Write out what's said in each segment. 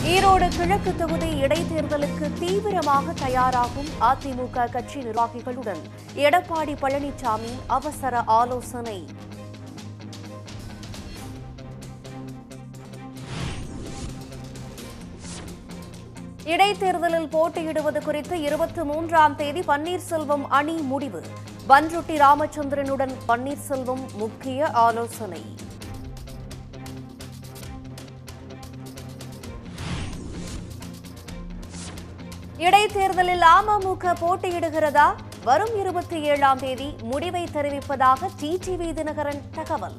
ஈரோடு கிழக்கு தொகுதி இடைத்தேர்தலுக்கு தீவிரமாக தயாராகும் அதிமுக கட்சி நிர்வாகிகளுடன் எடப்பாடி பழனிசாமி அவசர ஆலோசனை இடைத்தேர்தலில் போட்டியிடுவது குறித்து இருபத்தி மூன்றாம் தேதி பன்னீர்செல்வம் அணி முடிவு பன்ருட்டி ராமச்சந்திரனுடன் பன்னீர்செல்வம் முக்கிய ஆலோசனை இடைத்தேர்தலில் அமமுக போட்டியிடுகிறதா வரும் இருபத்தி ஏழாம் தேதி முடிவை தெரிவிப்பதாக டிடிவி தினகரன் தகவல்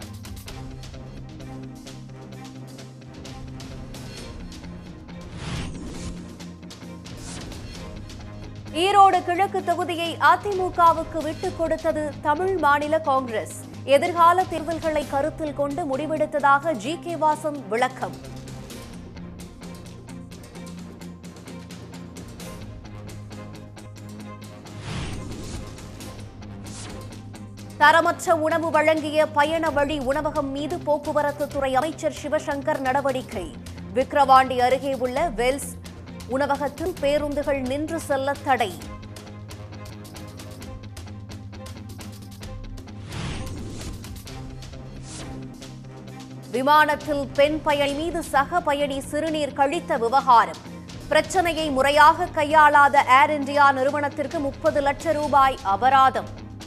ஈரோடு கிழக்கு தொகுதியை அதிமுகவுக்கு விட்டுக் கொடுத்தது தமிழ் மாநில காங்கிரஸ் எதிர்கால தேர்தல்களை கருத்தில் கொண்டு முடிவெடுத்ததாக ஜி கே வாசன் விளக்கம் தரமற்ற உணவு வழங்கிய பயண வழி உணவகம் மீது போக்குவரத்து துறை அமைச்சர் சிவசங்கர் நடவடிக்கை விக்கிரவாண்டி அருகே உள்ள வெல்ஸ் உணவகத்தில் பேருந்துகள் நின்று செல்ல தடை விமானத்தில் பெண் பயணி மீது சக பயணி சிறுநீர் கழித்த விவகாரம் பிரச்சனையை முறையாக கையாளாத ஏர் இந்தியா நிறுவனத்திற்கு முப்பது லட்சம் ரூபாய் அபராதம்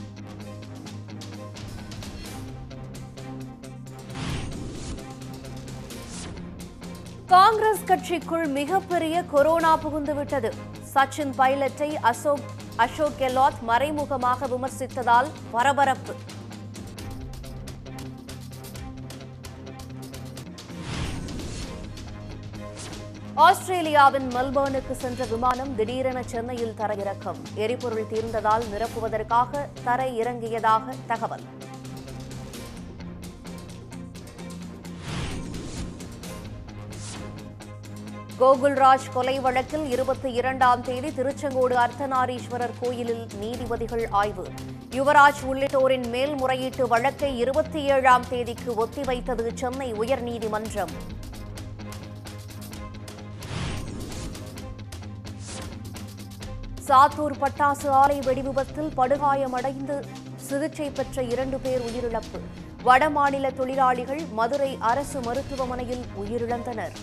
காங்கிரஸ் கட்சிக்குள் மிகப்பெரிய கொரோனா புகுந்துவிட்டது சச்சின் பைலட்டை அசோக் அசோக் கெலாட் மறைமுகமாக விமர்சித்ததால் பரபரப்பு ஆஸ்திரேலியாவின் மெல்பர்னுக்கு சென்ற விமானம் திடீரென சென்னையில் தரையிறக்கம் எரிபொருள் தீர்ந்ததால் நிரப்புவதற்காக தரை இறங்கியதாக தகவல் கோகுல்ராஜ் கொலை வழக்கில் இருபத்தி இரண்டாம் தேதி திருச்செங்கோடு அர்த்தநாரீஸ்வரர் கோயிலில் நீதிபதிகள் ஆய்வு யுவராஜ் உள்ளிட்டோரின் மேல்முறையீட்டு வழக்கை இருபத்தி ஏழாம் தேதிக்கு ஒத்திவைத்தது சென்னை உயர்நீதிமன்றம் சாத்தூர் பட்டாசு ஆலை வெடிவிபத்தில் படுகாயமடைந்து சிகிச்சை பெற்ற இரண்டு பேர் உயிரிழப்பு வடமாநில தொழிலாளிகள் மதுரை அரசு மருத்துவமனையில் உயிரிழந்தனர்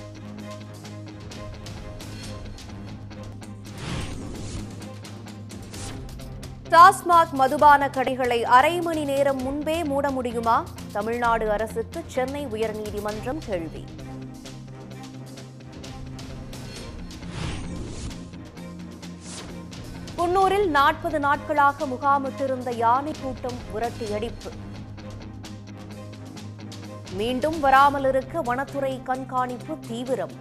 டாஸ்மாக் மதுபான கடைகளை அரை மணி நேரம் முன்பே மூட முடியுமா தமிழ்நாடு அரசுக்கு சென்னை உயர்நீதிமன்றம் கேள்வி குன்னூரில் நாற்பது நாட்களாக முகாமிட்டிருந்த யானை கூட்டம் விரட்டியடிப்பு மீண்டும் வராமல் இருக்க வனத்துறை கண்காணிப்பு தீவிரம்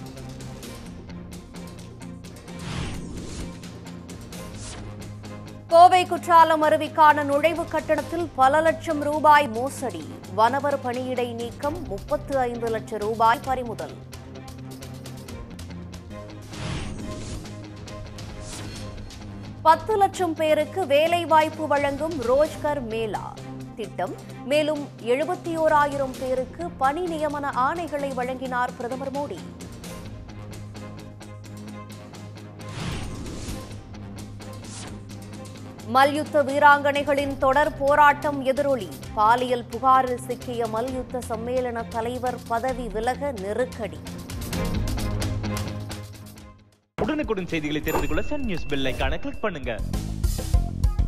கோவை குற்றாலம் அருவிக்கான நுழைவு கட்டணத்தில் பல லட்சம் ரூபாய் மோசடி வனவர் பணியிடை நீக்கம் முப்பத்து ஐந்து லட்சம் ரூபாய் பறிமுதல் பத்து லட்சம் பேருக்கு வேலை வாய்ப்பு வழங்கும் ரோஜ்கர் மேளா திட்டம் மேலும் எழுபத்தி ஓராயிரம் பேருக்கு பணி நியமன ஆணைகளை வழங்கினார் பிரதமர் மோடி மல்யுத்த வீராங்கனைகளின் தொடர் போராட்டம் எதிரொலி பாலியல் புகாரில் சிக்கிய மல்யுத்த சம்மேளன தலைவர் பதவி விலக நெருக்கடி உடனுக்குடன் செய்திகளை தெரிந்து கொள்ள சன் நியூஸ் பெல் ஐகானை கிளிக் பண்ணுங்க